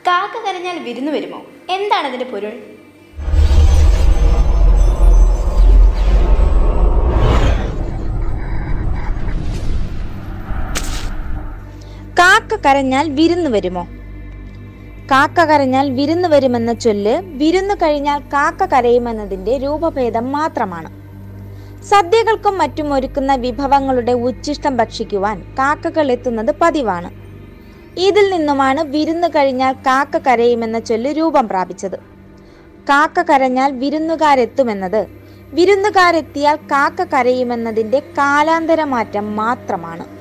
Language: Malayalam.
കാക്ക കരഞ്ഞാൽ വിരുന്നു വരുമോ എന്താണ് അതിന്റെ പൊരുൾ കാക്ക കരഞ്ഞാൽ വിരുന്ന് വരുമോ കാക്ക കരഞ്ഞാൽ വിരുന്ന് വരുമെന്ന ചൊല്ല് വിരുന്ന് കഴിഞ്ഞാൽ കാക്ക കരയുമെന്നതിന്റെ രൂപഭേദം മാത്രമാണ് സദ്യകൾക്കും മറ്റും ഒരുക്കുന്ന വിഭവങ്ങളുടെ ഉച്ഛിഷ്ടം ഭക്ഷിക്കുവാൻ കാക്കകൾ എത്തുന്നത് പതിവാണ് ഇതിൽ നിന്നുമാണ് വിരുന്ന് കഴിഞ്ഞാൽ കാക്ക കരയുമെന്ന ചൊല്ല് രൂപം പ്രാപിച്ചത് കാക്ക കരഞ്ഞാൽ വിരുന്നുകാരെത്തുമെന്നത് വിരുന്നുകാരെത്തിയാൽ കാക്ക കരയുമെന്നതിന്റെ കാലാന്തര മാറ്റം മാത്രമാണ്